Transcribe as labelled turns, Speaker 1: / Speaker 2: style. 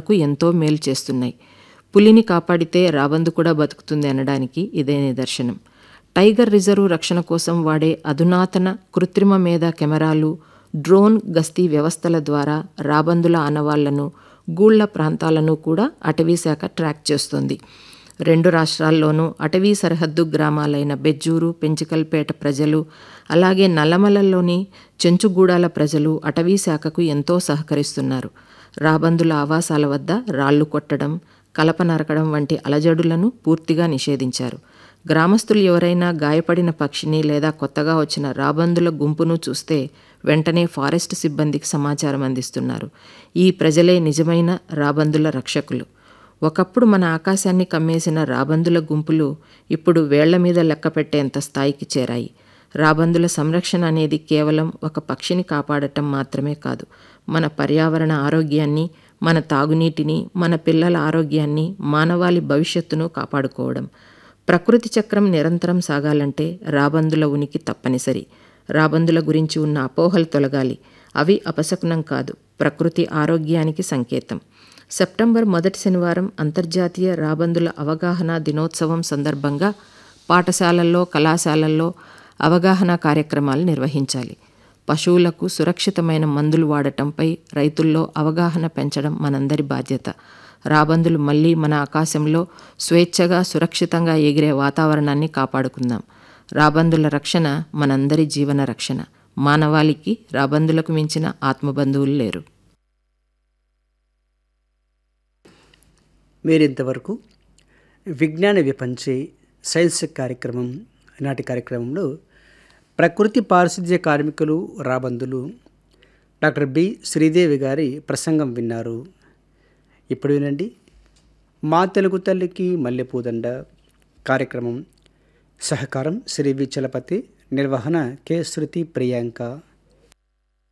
Speaker 1: మనకు ఎంతో మేలు చేస్తున్నాయి పులిని కాపాడితే రాబందు కూడా బతుకుతుంది అనడానికి ఇదే నిదర్శనం టైగర్ రిజర్వ్ రక్షణ కోసం వాడే అధునాతన కృత్రిమ మేధ కెమెరాలు డ్రోన్ గస్తీ వ్యవస్థల ద్వారా రాబందుల ఆనవాళ్లను గూళ్ల ప్రాంతాలను కూడా అటవీశాఖ ట్రాక్ చేస్తోంది రెండు రాష్ట్రాల్లోనూ అటవీ సరిహద్దు గ్రామాలైన బెజ్జూరు పెంచికల్పేట ప్రజలు అలాగే నల్లమలలోని చెంచుగూడాల ప్రజలు అటవీ శాఖకు ఎంతో సహకరిస్తున్నారు రాబందుల ఆవాసాల వద్ద రాళ్లు కొట్టడం కలప నరకడం వంటి అలజడులను పూర్తిగా నిషేధించారు గ్రామస్తులు ఎవరైనా గాయపడిన పక్షిని లేదా కొత్తగా వచ్చిన రాబందుల గుంపును చూస్తే వెంటనే ఫారెస్ట్ సిబ్బందికి సమాచారం అందిస్తున్నారు ఈ ప్రజలే నిజమైన రాబందుల రక్షకులు ఒకప్పుడు మన ఆకాశాన్ని కమ్మేసిన రాబందుల గుంపులు ఇప్పుడు వేళ్ల మీద లెక్క పెట్టేంత స్థాయికి చేరాయి రాబందుల సంరక్షణ అనేది కేవలం ఒక పక్షిని కాపాడటం మాత్రమే కాదు మన పర్యావరణ ఆరోగ్యాన్ని మన తాగునీటిని మన పిల్లల ఆరోగ్యాన్ని మానవాళి భవిష్యత్తును కాపాడుకోవడం ప్రకృతి చక్రం నిరంతరం సాగాలంటే రాబందుల ఉనికి తప్పనిసరి రాబందుల గురించి ఉన్న అపోహలు తొలగాలి అవి అపశకునం కాదు ప్రకృతి ఆరోగ్యానికి సంకేతం సెప్టెంబర్ మొదటి శనివారం అంతర్జాతీయ రాబందుల అవగాహన దినోత్సవం సందర్భంగా పాఠశాలల్లో కళాశాలల్లో అవగాహన కార్యక్రమాలు నిర్వహించాలి పశువులకు సురక్షితమైన మందులు వాడటంపై రైతుల్లో అవగాహన పెంచడం మనందరి బాధ్యత రాబందులు మళ్ళీ మన ఆకాశంలో స్వేచ్ఛగా సురక్షితంగా ఎగిరే వాతావరణాన్ని కాపాడుకుందాం రాబందుల రక్షణ మనందరి జీవన రక్షణ మానవాళికి రాబందులకు మించిన ఆత్మబంధువులు లేరు
Speaker 2: మీరింతవరకు విజ్ఞాన విపంచే సైన్స్ కార్యక్రమం నాటి కార్యక్రమంలో ప్రకృతి పారిశుద్ధ్య కార్మికులు రాబందులు డాక్టర్ బి శ్రీదేవి గారి ప్రసంగం విన్నారు ఇప్పుడు వినండి మా తెలుగు తల్లికి మల్లెపూదండ కార్యక్రమం సహకారం శ్రీ వి చలపతి నిర్వహణ కె శృతి ప్రియాంక